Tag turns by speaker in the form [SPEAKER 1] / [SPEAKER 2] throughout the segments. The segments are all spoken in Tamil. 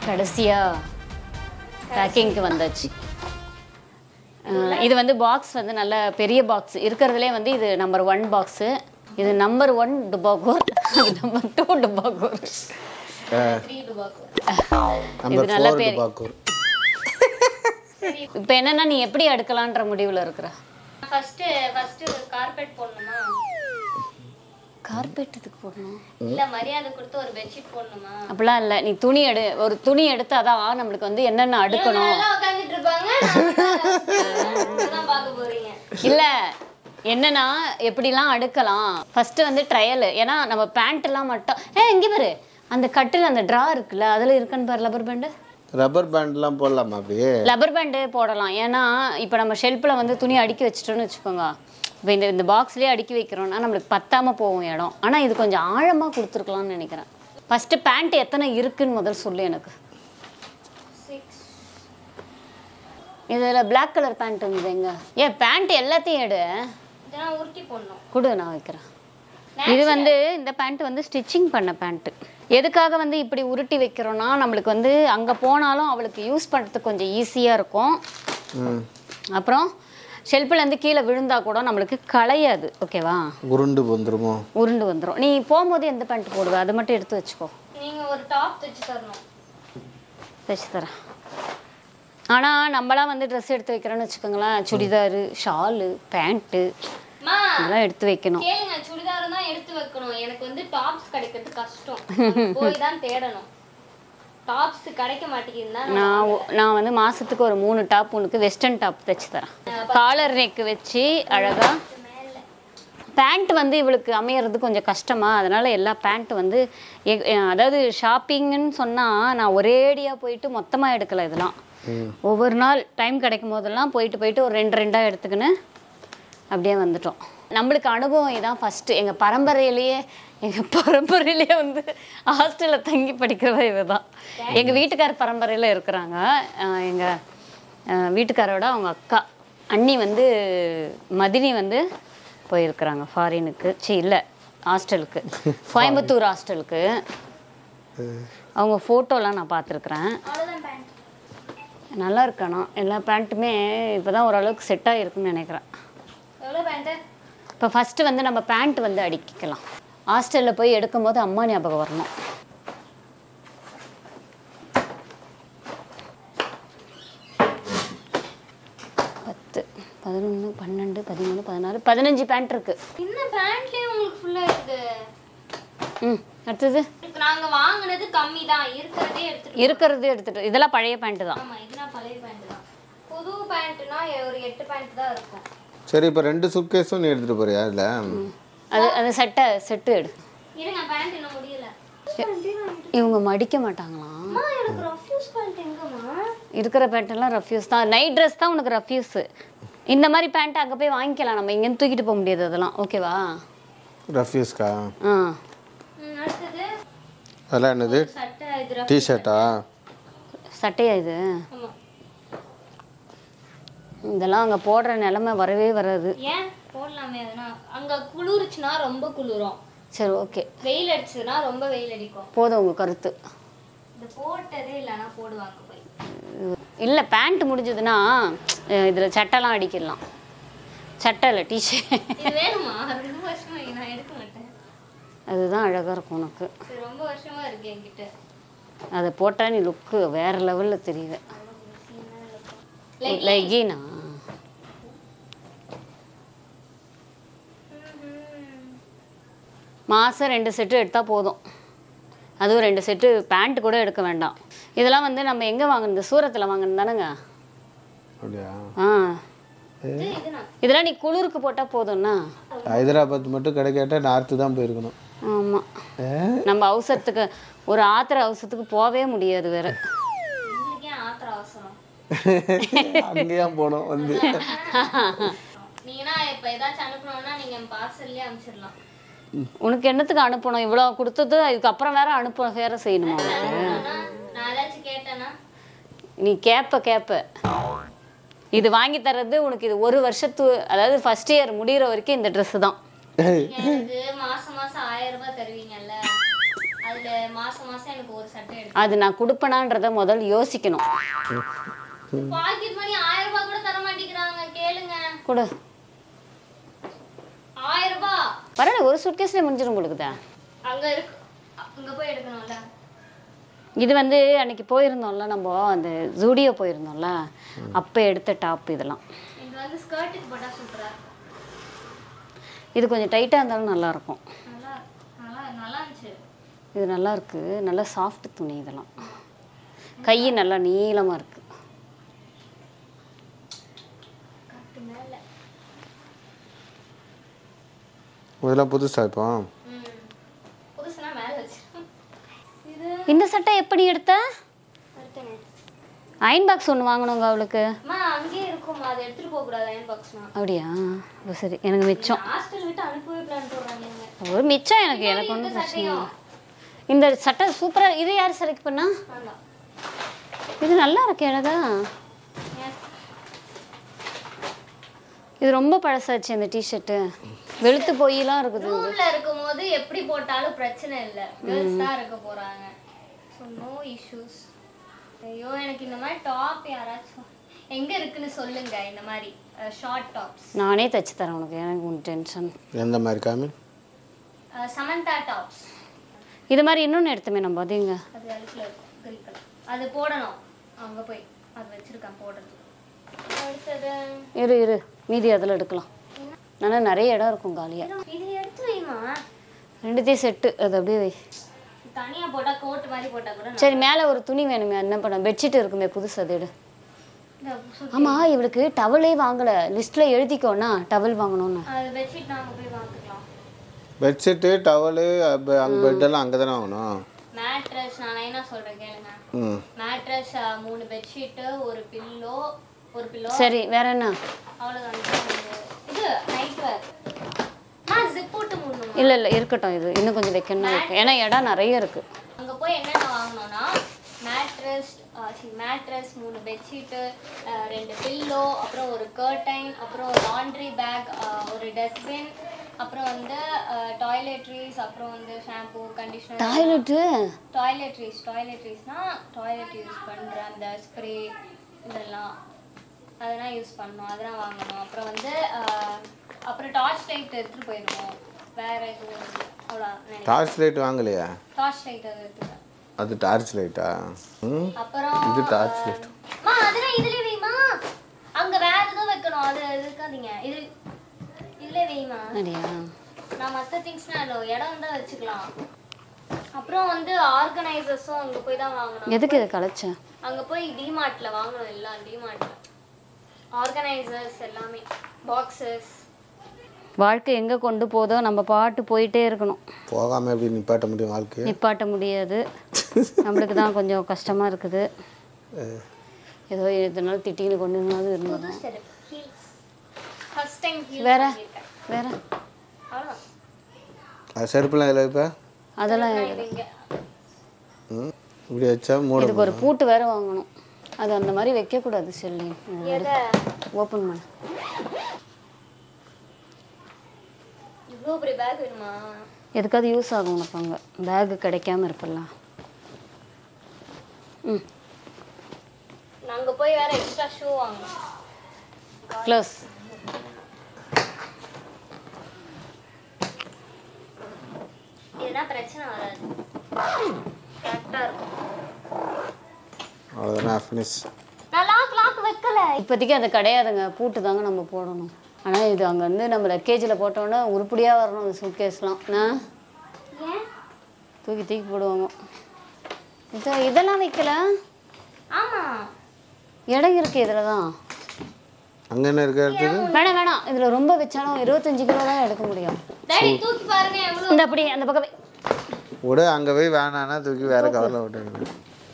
[SPEAKER 1] கடைசியாக பேக்கிங்க்கு வந்தாச்சு அஹ் இது வந்து பாக்ஸ் வந்து நல்ல பெரிய பாக்ஸ் இருக்கிறதுலே வந்து இது நம்பர் ஒன் பாக்ஸு இது நம்பர் ஒன் டுபாகோர் அது நம்பர் டூ டுபாகோர் த்ரீ டுபாகோர்
[SPEAKER 2] நம்ம
[SPEAKER 1] இது நல்ல
[SPEAKER 2] ஃபோர்
[SPEAKER 1] பேர்.
[SPEAKER 2] பாக்கூர்
[SPEAKER 1] இப்போ என்னன்னா நீ எப்படி அடுக்கலான்ற முடிவில் இருக்கிற
[SPEAKER 3] ஃபர்ஸ்ட் ஃபர்ஸ்ட் கார்பெட் போடணுமா
[SPEAKER 1] கார்பெட் இதுக்கு போடணும்
[SPEAKER 3] இல்ல மரியாதை கொடுத்து ஒரு பெட்ஷீட் போடணுமா
[SPEAKER 1] அப்படிலாம் இல்லை நீ துணி எடு ஒரு துணி எடுத்தாதான் நம்மளுக்கு வந்து என்னென்ன அடுக்கணும்
[SPEAKER 3] நல்லா உட்காந்துட்டு இருப்பாங்க நான் பார்க்க போறீங்க
[SPEAKER 1] இல்லை என்னன்னா எப்படிலாம் அடுக்கலாம் ஃபர்ஸ்ட் வந்து ட்ரையல் ஏன்னா நம்ம பேண்ட் எல்லாம் மட்டும் ஏ இங்கே பாரு அந்த கட்டில் அந்த ட்ரா இருக்குல்ல அதில் இருக்குன்னு பாரு லப்பர் பேண்டு
[SPEAKER 2] ரப்பர் பேண்ட்லாம் போடலாமா அப்படியே
[SPEAKER 1] லப்பர் பேண்டு போடலாம் ஏன்னா இப்போ நம்ம ஷெல்ஃபில் வந்து துணி அடுக்கி வச்சிட்டோம்னு வச்சுக்கோங்க இப்போ இந்த இந்த பாக்ஸ்லேயே அடுக்கி வைக்கிறோம்னா நம்மளுக்கு பத்தாமல் போகும் இடம் ஆனால் இது கொஞ்சம் ஆழமாக கொடுத்துருக்கலாம்னு நினைக்கிறேன் ஃபஸ்ட்டு பேண்ட் எத்தனை இருக்குன்னு முதல் சொல்லு எனக்கு
[SPEAKER 3] சிக்ஸ்
[SPEAKER 1] இதில் பிளாக் கலர் பேண்ட் இருந்தது எங்க ஏன் பேண்ட் எல்லாத்தையும் எடு
[SPEAKER 3] இதெல்லாம் உருட்டி போடணும்
[SPEAKER 1] கொடு நான் வைக்கிறேன் இது வந்து இந்த பேண்ட் வந்து ஸ்டிச்சிங் பண்ண பேண்ட்டு எதுக்காக வந்து இப்படி உருட்டி வைக்கிறோன்னா நம்மளுக்கு வந்து அங்கே போனாலும் அவளுக்கு யூஸ் பண்ணுறதுக்கு கொஞ்சம் ஈஸியாக இருக்கும்
[SPEAKER 2] ம்
[SPEAKER 1] அப்புறம் ஷெல்ஃபிலேருந்து கீழே விழுந்தா கூட நம்மளுக்கு களையாது ஓகேவா
[SPEAKER 2] உருண்டு வந்துருமோ
[SPEAKER 1] உருண்டு வந்துடும் நீ போகும்போது எந்த பேண்ட் போடுவ அதை மட்டும் எடுத்து வச்சுக்கோ
[SPEAKER 3] நீங்க ஒரு டாப் தைச்சு தரணும்
[SPEAKER 1] தைச்சு தரேன் ஆனால் நம்மளாம் வந்து ட்ரெஸ் எடுத்து வைக்கிறோன்னு வச்சுக்கோங்களேன் சுடிதாரு ஷாலு பேண்ட்டு
[SPEAKER 3] அம்மா
[SPEAKER 1] இதெல்லாம் எடுத்து வைக்கணும்
[SPEAKER 3] கேளுங்க சுடிதார் தான் எடுத்து வைக்கணும் எனக்கு வந்து டாப்ஸ் கிடைக்கிறது கஷ்டம் அங்க போய் தான் தேடணும் டாப்ஸ் கிடைக்க மாட்டேங்குதுன்னா
[SPEAKER 1] நான் ஒ- நான் வந்து மாசத்துக்கு ஒரு மூணு டாப் உனக்கு வெஸ்டர்ன் டாப் தைச்சு தரேன் காலர் நெக் வச்சு அழகா பேண்ட் வந்து இவளுக்கு அமையறது கொஞ்சம் கஷ்டமா அதனால எல்லா பேண்ட் வந்து எ- எ- அதாவது ஷாப்பிங்னு சொன்னா நான் ஒரேடியா போயிட்டு மொத்தமா எடுக்கல இதெல்லாம் ஒவ்வொரு நாள் டைம் கிடைக்கும் போதெல்லாம் போயிட்டு போயிட்டு ஒரு ரெண்டு ரெண்டா எடுத்துக்கின்னு அப்படியே வந்துட்டோம் நம்மளுக்கு அனுபவம் இதான் ஃபஸ்ட்டு எங்கள் பரம்பரையிலேயே எங்கள் பரம்பரையிலேயே வந்து ஹாஸ்டலில் தங்கி படிக்கிறவ இவ தான் எங்கள் வீட்டுக்கார பரம்பரையில் இருக்கிறாங்க எங்கள் வீட்டுக்காரோட அவங்க அக்கா அண்ணி வந்து மதினி வந்து போயிருக்கிறாங்க ஃபாரினுக்கு சி இல்லை ஹாஸ்டலுக்கு கோயம்புத்தூர் ஹாஸ்டலுக்கு அவங்க ஃபோட்டோலாம் நான் பார்த்துருக்குறேன்
[SPEAKER 3] அவ்வளோதான் பேண்ட்
[SPEAKER 1] நல்லா இருக்கணும் எல்லா பேண்ட்டுமே இப்போ தான் ஓரளவுக்கு செட் ஆகிருக்குன்னு நினைக்கிறேன்
[SPEAKER 3] எவ்வளோ பேண்ட்டு
[SPEAKER 1] இப்போ ஃபஸ்ட்டு வந்து நம்ம பேண்ட் வந்து அடிக்கலாம் ஹாஸ்டலில் போய் எடுக்கும்போது அம்மா ஞாபகம் வரணும் பத்து பதினொன்று பன்னெண்டு பதிமூணு பதினாறு பதினஞ்சு பேண்ட் இருக்கு
[SPEAKER 3] இந்த பேண்ட்லயே உங்களுக்கு ஃபுல்லா இருக்குது
[SPEAKER 1] ம் அடுத்தது
[SPEAKER 3] இதுக்கு நாங்க வாங்குனது கம்மி தான் இருக்கிறதே எடுத்துட்டு
[SPEAKER 1] இருக்கிறது எடுத்துட்டு இதெல்லாம் பழைய பேண்ட்டு தான்
[SPEAKER 3] ஆமா இதுனா பழைய பேண்ட் தான் புது பேண்ட்னா ஒரு எட்டு பேண்ட் தான் இருக்கும்
[SPEAKER 2] சரி இப்போ ரெண்டு சுட்கேஸும் நீ எடுத்துகிட்டு போறியா இல்லை
[SPEAKER 1] அது அது செட்டை செட்டு எடு
[SPEAKER 3] இருங்க பேண்ட் இன்னும் முடியல
[SPEAKER 1] இவங்க மடிக்க மாட்டாங்களாம்
[SPEAKER 3] அம்மா எனக்கு ரஃப்யூஸ் பேண்ட் எங்கம்மா
[SPEAKER 1] இருக்கிற பேண்ட்டெல்லாம் ரஃப்யூஸ் தான் நைட் ட்ரெஸ் தான் உனக்கு ரஃப்யூஸு இந்த மாதிரி பேண்ட் அங்கே போய் வாங்கிக்கலாம் நம்ம இங்கேருந்து தூக்கிட்டு போக முடியாது அதெல்லாம் ஓகேவா
[SPEAKER 2] ரஃப்யூஸ்க்கா
[SPEAKER 1] ஆ
[SPEAKER 3] ம், அடுத்தது
[SPEAKER 2] அதெல்லாம் என்னது
[SPEAKER 3] சட்டை இது
[SPEAKER 2] டிஷர்ட்டா
[SPEAKER 1] சட்டையா இது
[SPEAKER 3] ஆமா
[SPEAKER 1] இதெல்லாம் அங்கே போடுற நிலமை வரவே வராது
[SPEAKER 3] ஏன் போடலாமே அதனா அங்க குளிருச்சுன்னா ரொம்ப குளிரும்
[SPEAKER 1] சரி ஓகே
[SPEAKER 3] வெயில் அடிச்சதுன்னா ரொம்ப வெயில் அடிக்கும்
[SPEAKER 1] போதும் உங்கள் கருத்து
[SPEAKER 3] இது போட்டதே இல்லைன்னா போடுவாங்க போய்
[SPEAKER 1] இல்லை பேண்ட் முடிஞ்சதுன்னா இதில் சட்டைலாம் அடிக்கிடலாம் சட்டை இல்லை டிஷர்ட்
[SPEAKER 3] இது வேணுமா ரொம்ப வருஷமா இருக்கு, நான் எடுக்க மாட்டேன்
[SPEAKER 1] அதுதான் அழகாக இருக்கும் உனக்கு
[SPEAKER 3] இது ரொம்ப வருஷமா இருக்கு என்கிட்ட
[SPEAKER 1] அதை போட்டால் நீ லுக்கு வேறு லெவலில் தெரியுது லெகினா மாதம் ரெண்டு செட்டு எடுத்தால் போதும் அதுவும் ரெண்டு செட்டு பேண்ட் கூட எடுக்க வேண்டாம் இதெல்லாம் வந்து நம்ம எங்கே வாங்குனது சூரத்தில் வாங்கினது தானேங்க
[SPEAKER 2] அப்படியா
[SPEAKER 1] ஆ
[SPEAKER 3] இது இதுனா
[SPEAKER 1] இதெல்லாம் நீ குளிருக்கு போட்டால் போதும்னா
[SPEAKER 2] ஹைதராபாத் மட்டும் கிடைக்காட்டா நார்த்து தான் போயிருக்கணும்
[SPEAKER 1] ஆமாம்
[SPEAKER 2] ஏ?
[SPEAKER 1] நம்ம அவசரத்துக்கு ஒரு ஆத்திர அவசரத்துக்கு போகவே முடியாது வேற
[SPEAKER 3] உங்களுக்கு ஏன் ஆத்திர அவசரம்
[SPEAKER 2] அங்கேயா போனோம் வந்து
[SPEAKER 3] நீங்கன்னா இப்ப ஏதாச்சும் அனுப்பணும்னா நீங்க பார்சல்லே அனுப்பிச்சிடலாம்
[SPEAKER 1] உனக்கு என்னத்துக்கு அனுப்பணும் இவ்வளோ கொடுத்தது இதுக்கப்புறம் வேற அனுப்ப வேற செய்யணுமா உனக்கு?
[SPEAKER 3] ஆனா, நான் ஏதாச்சும் கேட்டேன்னா
[SPEAKER 1] நீ கேப்ப கேப்ப இது வாங்கி தர்றது உனக்கு இது ஒரு வருஷத்து அதாவது ஃபர்ஸ்ட் இயர் முடியிற வரைக்கும் இந்த Dress தான்
[SPEAKER 3] எனக்கு மாசம் மாசம் ஆயிரம் ரூபாய் தருவீங்கல்ல அதுல மாசம் மாசம் எனக்கு ஒரு சட்டை எடுத்து
[SPEAKER 1] அது நான் கொடுப்பேனான்றத முதல்ல யோசிக்கணும்
[SPEAKER 3] பாக்கெட் மணி ஆயிரம் ரூபாய் கூட தர மாட்டேங்கிறாங்க கேளுங்க
[SPEAKER 1] கொடு
[SPEAKER 3] ஆயிரம் ரூபாய்
[SPEAKER 1] பரவாயில்ல ஒரு சுட்கேஸ்ல முடிஞ்சிடும் கொடுக்குதா
[SPEAKER 3] அங்க இருக்கு அங்க போய் எடுக்கணும்ல
[SPEAKER 1] இது வந்து அன்னைக்கு போயிருந்தோம்ல நம்ம அந்த ஜூடியோ போயிருந்தோம்ல அப்போ எடுத்த டாப் இதெல்லாம்
[SPEAKER 3] இது வந்து ஸ்கர்ட்டுக்கு போட்டா சூப்பரா
[SPEAKER 1] இது கொஞ்சம் டைட்டாக இருந்தாலும் நல்லா இருக்கும்
[SPEAKER 3] நல்லா நல்லா நல்லா இருந்துச்சு
[SPEAKER 1] இது நல்லா இருக்கு நல்லா சாஃப்ட் துணி இதெல்லாம் கை நல்லா நீளமாக இருக்கு
[SPEAKER 3] கட்டு மேல
[SPEAKER 2] இதெல்லாம் புதுசா இப்போ
[SPEAKER 3] ம் புதுசுனா மேல வச்சிருக்கேன் இது
[SPEAKER 1] இந்த சட்டை எப்படி எடுத்த
[SPEAKER 3] அடுத்தங்க
[SPEAKER 1] அயன் பாக்ஸ் ஒன்று வாங்கணுங்க அவளுக்கு
[SPEAKER 3] அம்மா அங்கேயே இருக்கும்மா அதை எடுத்துட்டு போக கூடாது அயன் பாக்ஸ்னா
[SPEAKER 1] அப்படியா ஓ, சரி எனக்கு மிச்சம்
[SPEAKER 3] ஹாஸ்டல் விட்டு அனுப்பவே பிளான் போடுறாங்க
[SPEAKER 1] ஒரு மிச்சம் எனக்கு எனக்கு ஒன்றும்
[SPEAKER 3] இந்த
[SPEAKER 1] பிரச்சனை இல்லை
[SPEAKER 3] சட்டையும்
[SPEAKER 1] இந்த சட்டை சூப்பராக இது யார் செலக்ட் பண்ணா
[SPEAKER 3] வேண்டாம்
[SPEAKER 1] இது நல்லா இருக்கு அழகா
[SPEAKER 3] ஏன்?
[SPEAKER 1] இது ரொம்ப பழசாச்சு இந்த டிஷர்ட்டு வெளுத்து போயெல்லாம் இருக்குது இது.
[SPEAKER 3] ரூம்ல இருக்கும்போது எப்படி போட்டாலும் பிரச்சனை இல்லை கேர்ள்ஸ் தான் இருக்க போறாங்க ஸோ நோ இஷ்யூஸ் ஐயோ எனக்கு இந்த மாதிரி டாப் யாராச்சும் எங்க இருக்குன்னு சொல்லுங்க இந்த மாதிரி ஷார்ட் டாப்ஸ்
[SPEAKER 1] நானே தச்சு தரேன் உனக்கு எனக்கு உன் டென்ஷன்
[SPEAKER 2] எந்த மாதிரி காமி
[SPEAKER 3] சமந்தா டாப்ஸ்
[SPEAKER 1] இது மாதிரி இன்னொன்று எடுத்துமே நம்ம அதுங்க
[SPEAKER 3] அது அழுக்கில் இருக்கும் கிரீன் கலர் அது போடணும் அங்க போய் அது வச்சிருக்கேன் போடுறதுக்கு அடுத்தது
[SPEAKER 1] இரு இரு மீதி அதில் எடுக்கலாம் ஆனால் நிறைய இடம் இருக்கும் காலியாக
[SPEAKER 3] இது எடுத்து வைமா
[SPEAKER 1] ரெண்டுத்தையும் செட்டு அது அப்படியே வை
[SPEAKER 3] தனியா போட்டா கோட் மாதிரி போட்டா கூட நல்லா-
[SPEAKER 1] சரி மேலே ஒரு துணி வேணுமே என்ன பண்ண பெட்ஷீட் இருக்குமே புதுசு அது எடு
[SPEAKER 3] இந்த சு-
[SPEAKER 1] ஆமாம் இவளுக்கு டவலே வாங்கலை லிஸ்ட்டில் எழுதிக்கோண்ணா டவல் வாங்கணும்னு
[SPEAKER 3] அது பெட்ஷீட் நாங்க போய் வாங்கிக்கலாம்
[SPEAKER 2] பெட்ஷீட்டு டவலு அங்கே பெட்டெல்லாம் அங்கே தானே வாங்கணும்
[SPEAKER 3] மேட்ரஸ் நான் என்ன சொல்றேன் கேளுங்க
[SPEAKER 2] ம்
[SPEAKER 3] மேட்ரஸ் மூணு பெட்ஷீட்டு ஒரு பில்லோ ஒரு பில்லோ
[SPEAKER 1] சரி வேற என்ன
[SPEAKER 3] அவ்வளோதான் இது நைட் வேர் நான் ஜிப் போட்டு மூடணுமா
[SPEAKER 1] இல்லை இல்லை இருக்கட்டும் இது இன்னும் கொஞ்சம் வைக்கணும் இருக்கு ஏன்னா இடம் நிறைய இருக்குது
[SPEAKER 3] அங்க போய் என்னென்ன வாங்கணும்னா மேட்ரஸ் மேட்ரஸ் மூணு பெட்ஷீட்டு ரெண்டு பில்லோ அப்புறம் ஒரு கர்டைன் அப்புறம் ஒரு லாண்ட்ரி பேக் ஒரு டஸ்ட்பின் அப்புறம் வந்து டாய்லெட்ரிஸ் அப்புறம் வந்து ஷாம்பு கண்டிஷனர்
[SPEAKER 1] டாய்லெட்டு
[SPEAKER 3] டாய்லெட்ரிஸ் டாய்லெட்ரிஸ்னா டாய்லெட் யூஸ் பண்ணுற அந்த ஸ்ப்ரே இதெல்லாம் அதெல்லாம் யூஸ் பண்ணணும் அதெல்லாம் வாங்கணும் அப்புறம் வந்து அஹ், அப்புறம் டார்ச் லைட் எடுத்துகிட்டு போயிடுவோம் வேற எதுவும் அவ்வளோ
[SPEAKER 2] டார்ச் லைட் வாங்கலையா
[SPEAKER 3] டார்ச் லைட் அதை எடுத்துக்கிறேன்
[SPEAKER 2] அது டார்ச் லைட்டா ம்
[SPEAKER 3] அப்புறம்
[SPEAKER 2] இது டார்ச் லைட்
[SPEAKER 3] மா அதெல்லாம் இதுலயே வைமா அங்க வேற ஏதோ வைக்கணும் அது இருக்காதீங்க இது இதுலயே வைமா
[SPEAKER 1] அப்படியா
[SPEAKER 3] நான் மற்ற திங்ஸ்லாம் இல்லை இடம் தான் வச்சுக்கலாம் அப்புறம் வந்து ஆர்கனைசர்ஸும் அங்க போய் தான் வாங்கணும்
[SPEAKER 1] எதுக்கு இதை கலைச்சேன்
[SPEAKER 3] அங்க போய் டிமார்ட்ல வாங்கணும் எல்லாம் டிமார்ட்ல ஆர்கனைசர்ஸ் எல்லாமே பாக்ஸஸ்
[SPEAKER 1] வாழ்க்கை எங்கே கொண்டு போதோ நம்ம பாட்டு போயிட்டே இருக்கணும்
[SPEAKER 2] போகாமல் எப்படி நிப்பாட்ட முடியும் வாழ்க்கை
[SPEAKER 1] நிப்பாட்ட முடியாது நம்மளுக்கு தான் கொஞ்சம் கஷ்டமாக இருக்குது ஏதோ இதனால திட்டின்னு கொண்டு இருந்தாலும் இருந்தோம்
[SPEAKER 3] ஹீல்ஸ் ஃபர்ஸ்ட் டைம் ஹீல்ஸ்
[SPEAKER 1] வேற வேற
[SPEAKER 3] அவ்வளோதான்
[SPEAKER 2] அது செருப்புலாம் இதில் இப்போ
[SPEAKER 1] அதெல்லாம்
[SPEAKER 3] இது இங்க
[SPEAKER 2] ம் இப்படி வச்சா மூட
[SPEAKER 1] இதுக்கு ஒரு பூட்டு வேற வாங்கணும் அது அந்த மாதிரி வைக்கக்கூடாது செல்லி
[SPEAKER 3] எதை
[SPEAKER 1] ஓப்பன் பண்ண
[SPEAKER 3] இவ்வளோ பெரிய பேக் வேணுமா
[SPEAKER 1] எதுக்காவது யூஸ் ஆகும் உனக்கு அங்கே பேகு கிடைக்காம இருப்பல்ல ம்
[SPEAKER 3] நாங்க போய் வேற எக்ஸ்ட்ரா ஷூ வாங்கணும்
[SPEAKER 1] க்ளோஸ்
[SPEAKER 3] இதுனா பிரச்சனை வராது கரெக்டா இருக்கும்
[SPEAKER 2] அவ்வளோதானே ஃபினிஷ்
[SPEAKER 3] நான் லாக் லாக் வைக்கல
[SPEAKER 1] இப்போதைக்கு அது கிடையாதுங்க பூட்டு தாங்க நம்ம போடணும் ஆனால் இது அங்கே வந்து நம்ம லக்கேஜில் போட்டோன்னா உருப்படியாக வரணும் அந்த சூட்கேஸ்லாம் நான்
[SPEAKER 3] ஏன்
[SPEAKER 1] தூக்கி தூக்கி போடுவாங்க இது இதெல்லாம் வைக்கல
[SPEAKER 3] ஆமா
[SPEAKER 1] இடம் இருக்கு இதில் தான்
[SPEAKER 2] அங்கே என்ன இருக்க அடுத்தது
[SPEAKER 1] வேணாம் வேணாம் இதில் ரொம்ப வச்சாலும் இருபத்தஞ்சு கிலோ தான் எடுக்க முடியும்
[SPEAKER 3] டாடி தூக்கி பாருங்க எவ்வளவு
[SPEAKER 1] இந்த அப்படி அந்த பக்கம் வை.
[SPEAKER 2] விட அங்கே போய் வேணான்னா தூக்கி வேற கவரில் விட்டுருங்க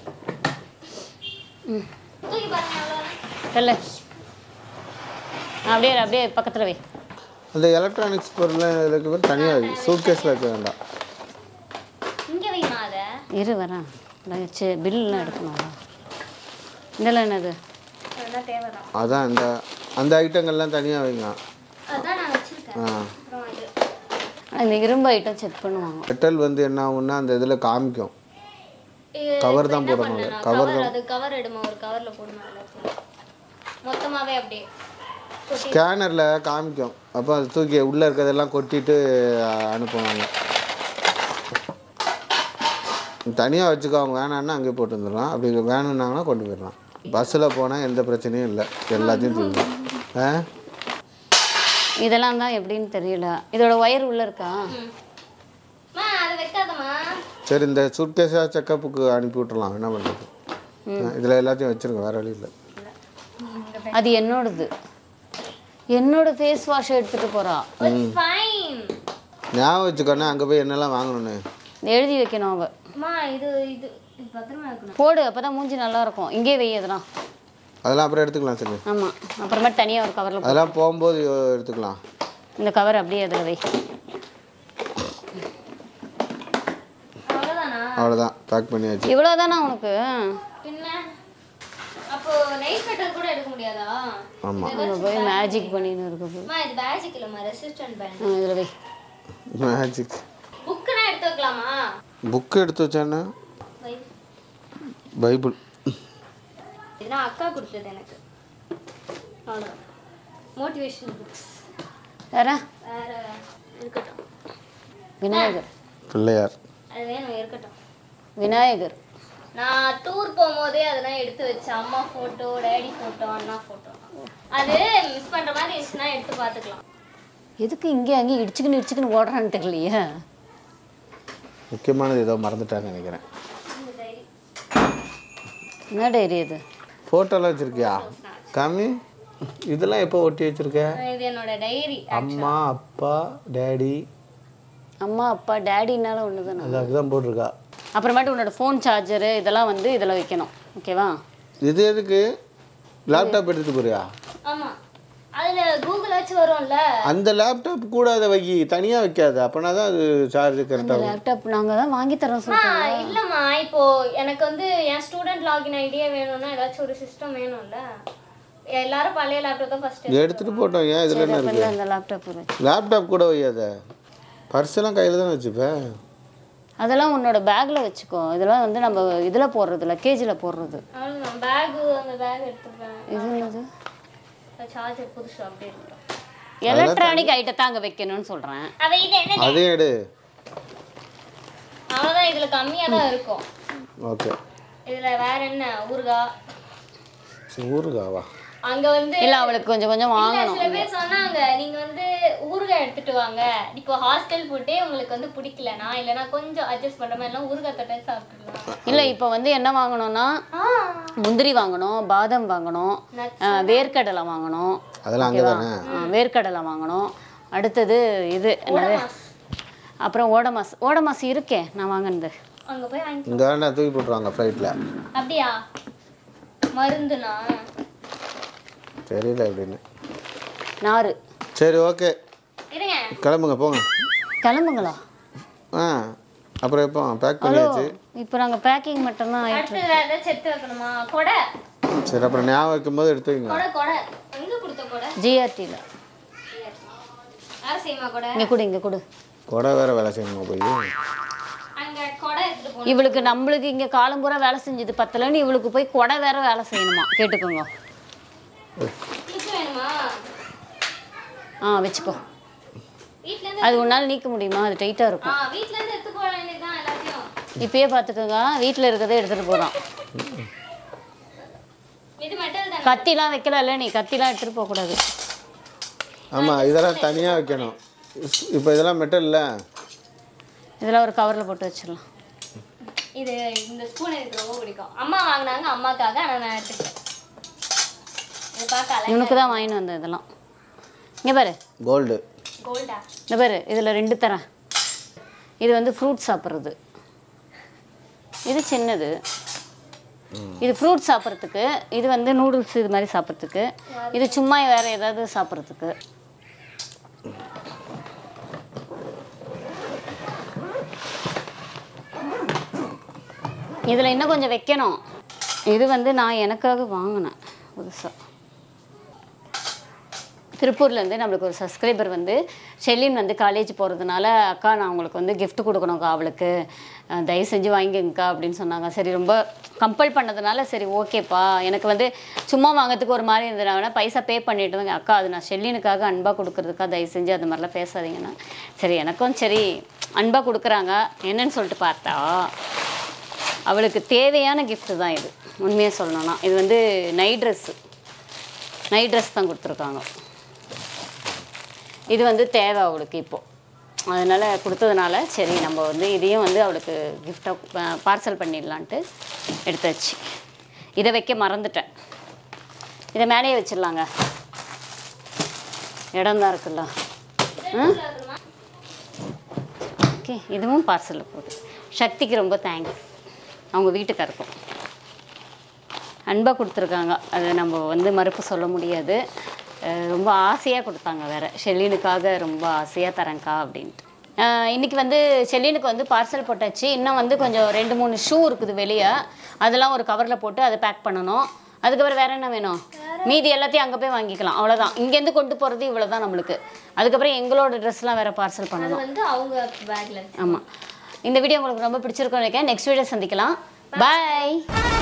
[SPEAKER 3] தூக்கி பாருங்க எவ்வளவு
[SPEAKER 1] இல்லை அப்படியே அப்படியே பக்கத்தில் வை
[SPEAKER 2] அந்த எலக்ட்ரானிக்ஸ் பொருள்லாம் இதில் இருக்க பேர் தனியாக சூட்கேஸில் வைக்க வேண்டாம்
[SPEAKER 3] இங்க வைமா அத
[SPEAKER 1] இரு வரேன் வச்சு பில்லாம் எடுக்கணும்ல இதெல்லாம் என்னது
[SPEAKER 3] அதுதான் தேவைதான்
[SPEAKER 2] அதான் இந்த அந்த ஐட்டங்கள்லாம் தனியாக வைங்க
[SPEAKER 3] அதான் நான் வச்சிருக்கேன்
[SPEAKER 2] ஆ
[SPEAKER 3] அப்புறம் இது
[SPEAKER 1] அந்த இரும்பு ஐட்டம் செக் பண்ணுவாங்க
[SPEAKER 2] மெட்டல் வந்து என்ன ஆகும்னா அந்த இதில் காமிக்கும் கவர் தான் போடணும் அது.
[SPEAKER 3] கவர் அது கவர் எடுமா ஒரு கவர்ல போடுமா எல்லாத்தையும் மொத்தமாவே அப்படியே
[SPEAKER 2] ஸ்கேனரில் காமிக்கும் அப்போ அது தூக்கி உள்ளே இருக்கிறதெல்லாம் கொட்டிட்டு அஹ், அனுப்புவாங்க தனியாக வச்சுக்கோ அவங்க வேணான்னா அங்கேயே போட்டு வந்துடலாம் அப்படி வேணும்னாங்கன்னா கொண்டு போயிடலாம் பஸ்ஸில் போனால் எந்த பிரச்சனையும் இல்லை எல்லாத்தையும் தூக்கிடும் ஆ
[SPEAKER 1] இதெல்லாம் தான் எப்படின்னு தெரியல இதோட ஒயர் உள்ள இருக்கா
[SPEAKER 3] மா அதை வைக்காதம்மா
[SPEAKER 2] சரி இந்த சுட்கேஸாக செக்கப்புக்கு அனுப்பி விட்டுறலாம் என்ன பண்ணுறது இதில் எல்லாத்தையும் வச்சுருங்க வேறு வழி இல்லை
[SPEAKER 1] அது என்னோடது என்னோட ஃபேஸ் வாஷ் எடுத்துட்டு போறா
[SPEAKER 3] ஃபைன்
[SPEAKER 2] ஞாபகம் வச்சுக்கோண்ணே அங்கே போய் என்னெல்லாம் வாங்கணும்னு
[SPEAKER 1] எழுதி வைக்கணும் அவ
[SPEAKER 3] அம்மா இது இது இது பத்திரமா இருக்கணும்
[SPEAKER 1] போடு அப்பதான் மூஞ்சி நல்லா இருக்கும் இங்கே வை அதெல்லாம்
[SPEAKER 2] அதெல்லாம் அப்புறம் எடுத்துக்கலாம் சரி
[SPEAKER 1] ஆமா அப்புறமேட்டு தனியா ஒரு கவர்ல
[SPEAKER 2] அதெல்லாம் போகும்போது எடுத்துக்கலாம்
[SPEAKER 1] இந்த கவர் அப்படியே அதில் வை
[SPEAKER 3] அவ்வளோதானா
[SPEAKER 2] அவ்வளோதான் பேக் பண்ணியாச்சு
[SPEAKER 1] இவ்வளோதானா உனக்கு
[SPEAKER 3] பின்ன அப்போ நைட் ஸ்வெட்டர் கூட எடுக்க முடியாதா
[SPEAKER 2] ஆமாம்
[SPEAKER 1] அங்கே போய் மேஜிக் பண்ணின்னு இருக்குது
[SPEAKER 3] அம்மா இது பேசிக் இல்லைம்மா ரெசிஸ்டன்ட் பேண்ட்
[SPEAKER 1] இதில் வை
[SPEAKER 2] மேஜிக்
[SPEAKER 3] புக்குனா எடுத்து வைக்கலாமா
[SPEAKER 2] புக்கு எடுத்து வச்சானே
[SPEAKER 3] வை.
[SPEAKER 2] பைபிள்
[SPEAKER 3] இதெல்லாம் அக்கா கொடுத்தது எனக்கு அவ்வளோ மோட்டிவேஷன் புக்ஸ்
[SPEAKER 1] வேற
[SPEAKER 3] வேற இருக்கட்டும்
[SPEAKER 1] விநாயகர்
[SPEAKER 2] பிள்ளையார்
[SPEAKER 3] அது வேணும் இருக்கட்டும்
[SPEAKER 1] விநாயகர்
[SPEAKER 3] நான் டூர் போகும்போதே அதெல்லாம் எடுத்து வச்சேன் அம்மா ஃபோட்டோ டேடி ஃபோட்டோ அண்ணா ஃபோட்டோ அது மிஸ் பண்ணுற மாதிரி இருந்துச்சுன்னா எடுத்து பார்த்துக்கலாம்
[SPEAKER 1] எதுக்கு இங்கே அங்கேயும் இடிச்சுக்கின்னு இடிச்சுக்கின்னு ஓடுறான்னு தெரியலையே
[SPEAKER 2] முக்கியமானது ஏதோ மறந்துட்டான்னு நினைக்கிறேன்
[SPEAKER 3] இந்த டைரி
[SPEAKER 1] என்ன டைரி இது
[SPEAKER 2] ஃபோட்டோலாம் வச்சுருக்கியா காமி இதெல்லாம் எப்போ ஒட்டி வச்சுருக்க
[SPEAKER 3] இது என்னோட டைரி
[SPEAKER 2] அம்மா அப்பா டேடி
[SPEAKER 1] அம்மா அப்பா டேடினால ஒன்று தானே
[SPEAKER 2] அது அப்படிதான் போட்டிருக்கா
[SPEAKER 1] அப்புறமேட்டு உன்னோட ஃபோன் சார்ஜரு இதெல்லாம் வந்து இதில் வைக்கணும் ஓகேவா
[SPEAKER 2] இது எதுக்கு லேப்டாப் எடுத்துட்டு போறியா
[SPEAKER 3] ஆமாம் அதில் கூகுள் வச்சு வரும்ல
[SPEAKER 2] அந்த லேப்டாப் கூட அதை வை தனியாக வைக்காத அப்போனா தான் அது சார்ஜ் கரெக்டாக
[SPEAKER 1] லேப்டாப் நாங்கள் தான் வாங்கி தரோம்
[SPEAKER 3] அம்மா
[SPEAKER 1] சொல்லிட்டோம்
[SPEAKER 3] இல்லைம்மா இப்போ எனக்கு வந்து என் ஸ்டூடெண்ட் லாகின் ஐடியா வேணும்னா ஏதாச்சும் ஒரு சிஸ்டம் வேணும்ல எல்லாரும் பழைய லேப்டாப் தான் ஃபர்ஸ்ட்
[SPEAKER 2] எடுத்துகிட்டு போட்டோம் ஏன் இதில் என்ன இருக்கு
[SPEAKER 1] அந்த லேப்டாப் வச்சு
[SPEAKER 2] லேப்டாப் கூட வையாத பர்ஸெல்லாம் கையில் தானே வச்சுப்பேன்
[SPEAKER 1] அதெல்லாம் உன்னோட பேக்கில் வச்சுக்கோ இதெல்லாம் வந்து நம்ம இதில் போடுறது லக்கேஜில் போடுறது
[SPEAKER 3] அவ்வளோதான் பேகு அந்த பேக் எடுத்துப்பேன்
[SPEAKER 1] இது என்னது
[SPEAKER 3] சார்ஜர் புதுசு அப்படியே இருக்கட்டும்
[SPEAKER 1] எலக்ட்ரானிக் ஐட்டத்தை அங்கே வைக்கணும்னு சொல்கிறேன்
[SPEAKER 3] அவ இது என்ன
[SPEAKER 2] அதையும் எடு
[SPEAKER 3] அவ்வளோதான் இதில் கம்மியாக தான் இருக்கும்
[SPEAKER 2] ஓகே
[SPEAKER 3] இதில் வேற என்ன ஊறுகாய்
[SPEAKER 2] ஊருகாவா
[SPEAKER 3] அங்க வந்து
[SPEAKER 1] இல்லை அவளுக்கு கொஞ்சம் கொஞ்சம்
[SPEAKER 3] இல்ல,
[SPEAKER 1] வாங்கணும்
[SPEAKER 3] சில பேர் சொன்னாங்க நீங்க வந்து ஊறுகாய் எடுத்துட்டு வாங்க இப்போ ஹாஸ்டல் ஃபுட்டே உங்களுக்கு வந்து பிடிக்கலனா இல்லனா கொஞ்சம் அட்ஜஸ்ட் பண்ற மாதிரி எல்லாம் ஊறுகாய் தொட்டை சாப்பிட்டுக்கலாம்
[SPEAKER 1] இல்லை இப்போ வந்து என்ன வாங்கணும்னா
[SPEAKER 3] ஆ
[SPEAKER 1] முந்திரி வாங்கணும் பாதாம் வாங்கணும்
[SPEAKER 3] Nuts.
[SPEAKER 1] ஆ, வேர்க்கடலை வாங்கணும்
[SPEAKER 2] அதெல்லாம் அங்கே தானே
[SPEAKER 1] ஆ, வேர்க்கடலை வாங்கணும் அடுத்தது இது என்னது அப்புறம் ஓடமாஸ் ஓடமாஸ் இருக்கே நான் வாங்கினது
[SPEAKER 3] அங்க போய் வாங்கி
[SPEAKER 2] இங்கே வேண்டாம் தூக்கி போட்டுருவாங்க ஃப்ளைட்டில்
[SPEAKER 3] அப்படியா மருந்துனா
[SPEAKER 2] தெரியல எப்படின்னு
[SPEAKER 1] நாறு
[SPEAKER 2] சரி ஓகே
[SPEAKER 3] இருங்க
[SPEAKER 2] கிளம்புங்க போங்க
[SPEAKER 1] கிளம்புங்களா
[SPEAKER 2] ஆ அப்புறம் எப்போ பேக்
[SPEAKER 1] ஹலோ
[SPEAKER 2] பண்ணியாச்சு
[SPEAKER 1] இப்போ நாங்கள் பேக்கிங் மட்டும்தான் ஆயிட்டு
[SPEAKER 3] அடுத்து வேற ஏதாச்சும் எடுத்து வைக்கணுமா கொடை
[SPEAKER 2] சரி அப்புறம் ஞாபகம் வைக்கும்போது எடுத்து வைங்க
[SPEAKER 3] கொடை கொடை எங்க கொடுத்த கொடை
[SPEAKER 1] ஜிஆர்டியில்
[SPEAKER 3] யார் செய்யுமா கொடை
[SPEAKER 1] இங்கே கொடு இங்கே கொடு
[SPEAKER 2] கொடை வேற வேலை செய்யணுமா போய்
[SPEAKER 3] அங்க கொடை எடுத்துட்டு போகணும்
[SPEAKER 1] இவளுக்கு நம்மளுக்கு இங்கே காலம்பூரா வேலை செஞ்சது பத்தலன்னு இவளுக்கு போய் கொடை வேற வேலை செய்யணுமா கேட்டுக்கோங்க
[SPEAKER 3] இது வேணுமா
[SPEAKER 1] ஆ வச்சுக்கோ
[SPEAKER 3] வீட்ல இருந்து
[SPEAKER 1] அது ஒரு நாள் நீக்க முடியுமா அது டைட்டாக
[SPEAKER 3] ஆ
[SPEAKER 1] இருக்கும்
[SPEAKER 3] வீட்ல இருந்து எடுத்து போக வேண்டியதுதான் எல்லாத்தையும்
[SPEAKER 1] இப்பயே பார்த்துக்கோங்க வீட்டில் இருக்கிறதே எடுத்துகிட்டு போகிறான்
[SPEAKER 3] இது மெட்டல் தானே
[SPEAKER 1] கத்திலாம் வைக்கல நீ கத்திலாம் எடுத்துகிட்டு போகக்கூடாது
[SPEAKER 2] ஆமாம் இதெல்லாம் தனியாக வைக்கணும் இப்போ இதெல்லாம் மெட்டல் இல்லை
[SPEAKER 1] இதெல்லாம் ஒரு கவரில் போட்டு வச்சிடலாம்
[SPEAKER 3] இது இந்த ஸ்பூன் எனக்கு ரொம்ப பிடிக்கும் அம்மா வாங்கினாங்க அம்மாக்காக ஆனால் நான் எடுத்துக்கிட்டேன் இது பார்க்க அழகா
[SPEAKER 1] இவனுக்கு தான் வாங்கிட்டு வந்தேன் இதெல்லாம் இங்கே பாரு
[SPEAKER 2] கோல்டு
[SPEAKER 3] கோல்டா
[SPEAKER 1] இந்த பாரு இதில் ரெண்டு தரேன் இது வந்து ஃப்ரூட் சாப்பிட்றது இது சின்னது இது ஃப்ரூட் சாப்பிட்றதுக்கு இது வந்து நூடுல்ஸ் இது மாதிரி சாப்பிட்றதுக்கு இது சும்மா வேற ஏதாவது சாப்பிட்றதுக்கு இதில் இன்னும் கொஞ்சம் வைக்கணும் இது வந்து நான் எனக்காக வாங்கினேன் புதுசாக திருப்பூர்லேருந்து நம்மளுக்கு ஒரு சப்ஸ்கிரைபர் வந்து ஷெல்லின் வந்து காலேஜ் போகிறதுனால அக்கா நான் உங்களுக்கு வந்து gift கொடுக்கணும்க்கா அவளுக்கு அஹ் தயவு செஞ்சு வாங்கிக்கங்கக்கா அப்படின்னு சொன்னாங்க சரி ரொம்ப கம்பல் பண்ணதுனால சரி ஓகேப்பா எனக்கு வந்து சும்மா வாங்கிறதுக்கு ஒரு மாதிரி இருந்தது நான் வேணா பைசா பே பண்ணிட்டு இருந்தேங்க அக்கா அது நான் ஷெல்லினுக்காக அன்பாக கொடுக்குறதுக்கா தயவு செஞ்சு அது மாதிரிலாம் பேசாதீங்கன்னா சரி எனக்கும் சரி அன்பாக கொடுக்குறாங்க என்னன்னு சொல்லிட்டு பார்த்தா அவளுக்கு தேவையான gift தான் இது உண்மையாக சொல்லணும்னா இது வந்து நைட் ட்ரெஸ்ஸு நைட் ட்ரெஸ் தான் கொடுத்துருக்காங்க இது வந்து தேவை அவளுக்கு இப்போது அதனால் கொடுத்ததுனால சரி நம்ம வந்து இதையும் வந்து அவளுக்கு கிஃப்டாக பார்சல் பண்ணிடலான்ட்டு எடுத்தாச்சு இதை வைக்க மறந்துட்டேன் இதை மேலேயே வச்சிடலாங்க இடம் தான் இருக்குல்ல ஓகே இதுவும் பார்சலில் போகுது சக்திக்கு ரொம்ப தேங்க்ஸ் அவங்க வீட்டுக்காருக்கும் அன்பாக கொடுத்துருக்காங்க அது நம்ம வந்து மறுப்பு சொல்ல முடியாது அஹ் ரொம்ப ஆசையாக கொடுத்தாங்க வேற ஷெல்லினுக்காக ரொம்ப ஆசையாக தரேங்க்கா அப்படின்ட்டு அஹ் இன்னைக்கு வந்து ஷெல்லினுக்கு வந்து பார்சல் போட்டாச்சு இன்னும் வந்து கொஞ்சம் ரெண்டு மூணு ஷூ இருக்குது வெளியே அதெல்லாம் ஒரு கவரில் போட்டு அதை பேக் பண்ணணும் அதுக்கப்புறம் வேற என்ன வேணும் மீதி எல்லாத்தையும் அங்கே போய் வாங்கிக்கலாம் அவ்வளோதான் இங்கேருந்து கொண்டு போகிறது இவ்வளோ தான் நம்மளுக்கு அதுக்கப்புறம் எங்களோட ட்ரெஸ்லாம் வேற பார்சல்
[SPEAKER 3] அது
[SPEAKER 1] பண்ணணும்
[SPEAKER 3] வந்து அவங்க பேக்ல
[SPEAKER 1] ஆமாம் இந்த வீடியோ உங்களுக்கு ரொம்ப பிடிச்சிருக்கும்னு நினைக்கிறேன் நெக்ஸ்ட் வீடியோ சந்திக்கலாம் பாய்